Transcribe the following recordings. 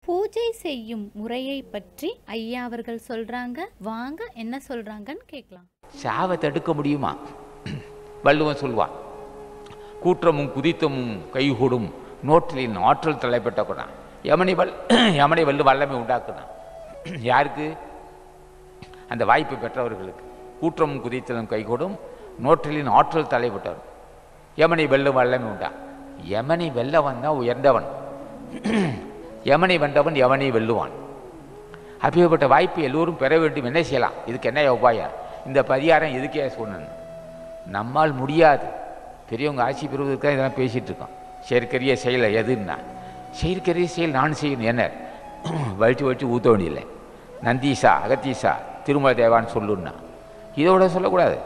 பூஜை செய்யும் முறையை பற்றி ஐயா அவர்கள் சொல்றாங்க வாங்க என்ன சொல்றாங்கன்னு கேட்கலாம் சாவை தடுக்க முடியுமா வள்ளுவன் சொல்வான் கூற்றமும் குதித்தமும் கைகூடும் நோற்றலின் ஆற்றல் தலைப்பட்ட குணம் யமனை வல் யமனை வல்லு வல்லமை உண்டாக்குனான் யாருக்கு அந்த வாய்ப்பு பெற்றவர்களுக்கு கூற்றமும் குதித்தலும் கைகூடும் நோற்றலின் ஆற்றல் தலைப்பட்டவன் யமனை வெல்லும் வல்லமை உண்டா யமனை வெல்ல வந்தான் உயர்ந்தவன் யமனை வென்றவன் யமனை வெல்லுவான் அப்படிப்பட்ட வாய்ப்பு எல்லோரும் பெற வேண்டும் என்ன செய்யலாம் இதுக்கு என்ன உபாயம் இந்த பரிகாரம் எதுக்கே சொன்னேன் நம்மால் முடியாது பெரியவங்க ஆட்சி பெறுவதற்காக இதெல்லாம் பேசிகிட்டு இருக்கோம் செயற்கரிய செயலை எதுன்னா செயற்கரிய செயல் நான் செய்யணும் என்ன வலிச்சு வலிச்சு ஊற்ற வேண்டியதில்லை நந்தீசா அகத்தீசா திருமல தேவான்னு சொல்லுன்னா இதோட சொல்லக்கூடாது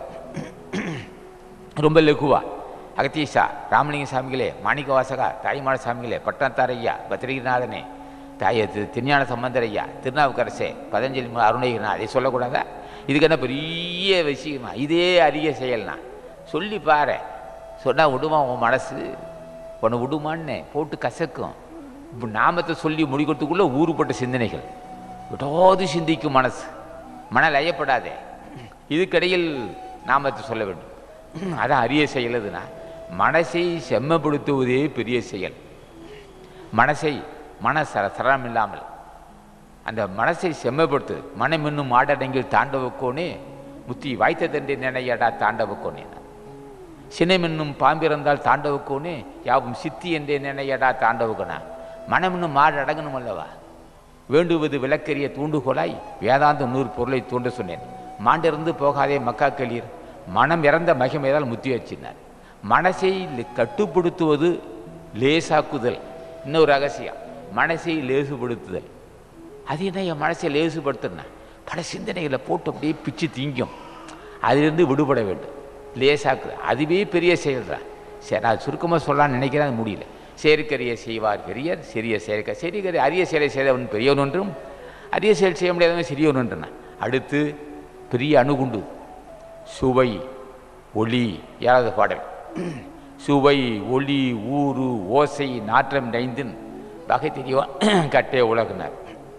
ரொம்ப லகுவா அகத்தீசா ராமலிங்க சாமிகளே மாணிக்க வாசகா தாய்மான சாமிகளே பட்டணத்தார் ஐயா பத்திரிகைநாதனே தாய திரு திருஞான சம்பந்தர் ஐயா திருநாவுக்கரசே பதஞ்சலி மு- அருணகிரினா அதை சொல்லக்கூடாதா இதுக்கு என்ன பெரிய விஷயமா இதே அரிய செயல்னா சொல்லி பாரு சொன்னால் விடுமா உன் மனசு உன்னை விடுமான்னு போட்டு கசக்கும் இப்போ நாமத்தை சொல்லி முடிக்கிறதுக்குள்ளே ஊறுபட்ட சிந்தனைகள் விடாது சிந்திக்கும் மனசு மன லயப்படாதே இதுக்கிடையில் நாமத்தை சொல்ல வேண்டும் அதான் அரிய செயல் எதுனா மனசை செம்மப்படுத்துவதே பெரிய செயல் மனசை மன சர சரணம் இல்லாமல் அந்த மனசை செம்மப்படுத்து மனம் என்னும் ஆடடங்கில் தாண்டவக்கோனே முத்தி வாய்த்த தண்டை நினையடா தாண்டவக்கோனே சினம் என்னும் பாம்பிறந்தால் தாண்டவக்கோனே யாவும் சித்தி என்றே நினையடா தாண்டவக்கோனா மனம் என்னும் மாடு அடங்கணும் அல்லவா வேண்டுவது விளக்கரிய தூண்டுகோலாய் வேதாந்த நூறு பொருளை தூண்ட சொன்னேன் மாண்டிறந்து போகாதே மக்கா களீர் மனம் இறந்த மகிமையால் முத்தி வச்சினார் மனசை லி- கட்டுப்படுத்துவது லேசாக்குதல் இன்னொரு ரகசியம் மனசை லேசுபடுத்துதல் அது என்ன என் மனசை லேசுபடுத்துனா பல சிந்தனைகளை போட்டு அப்படியே பிச்சு திங்கும் அதிலிருந்து விடுபட வேண்டும் லேசாக்குது அதுவே பெரிய செயல் தான் சரி நான் சுருக்கமாக சொல்லலாம்னு நினைக்கிறேன் அது முடியல செயற்கரிய செய்வார் பெரியர் சிறிய செயற்க செயற்கரிய அரிய செயலை செய்தவன் பெரியவன் ஒன்றும் அரிய செயல் செய்ய முடியாதவன் சிறியவன் ஒன்றுனா அடுத்து பெரிய அணுகுண்டு சுவை ஒளி ஏழாவது பாடல் சுவை ஒளி ஊறு ஓசை நாற்றம் நைந்தின் வகை தெரியவன் கட்டே உலகினர்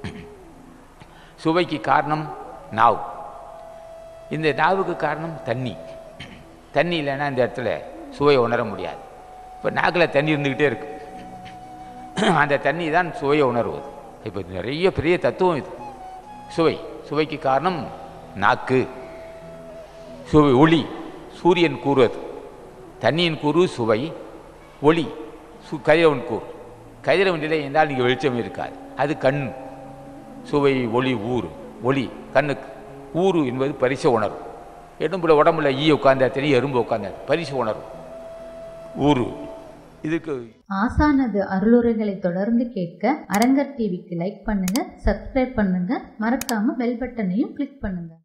சுவைக்கு காரணம் நாவு இந்த நாவுக்கு காரணம் தண்ணி தண்ணி இல்லைன்னா இந்த இடத்துல சுவை உணர முடியாது இப்போ நாக்கில் தண்ணி இருந்துக்கிட்டே இருக்கு அந்த தண்ணி தான் சுவையை உணர்வது இப்போ நிறைய பெரிய தத்துவம் இது சுவை சுவைக்கு காரணம் நாக்கு சுவை ஒளி சூரியன் கூறுவது தண்ணியின் கூறு சுவை ஒளி சு கதிரவன் கூறு கதிரவன் நிலை என்றால் நீங்கள் வெளிச்சம் இருக்காது அது கண் சுவை ஒளி ஊறு ஒளி கண்ணுக்கு ஊறு என்பது பரிச உணர்வு எறும்புல உடம்புல ஈ உட்கார்ந்தா தெரியும் எறும்பு உட்கார்ந்தா பரிசு உணர்வு ஊறு இதுக்கு ஆசானது அருளுரைகளை தொடர்ந்து கேட்க அரங்கர் டிவிக்கு லைக் பண்ணுங்க சப்ஸ்கிரைப் பண்ணுங்க மறக்காம பெல் பட்டனையும் கிளிக் பண்ணுங்க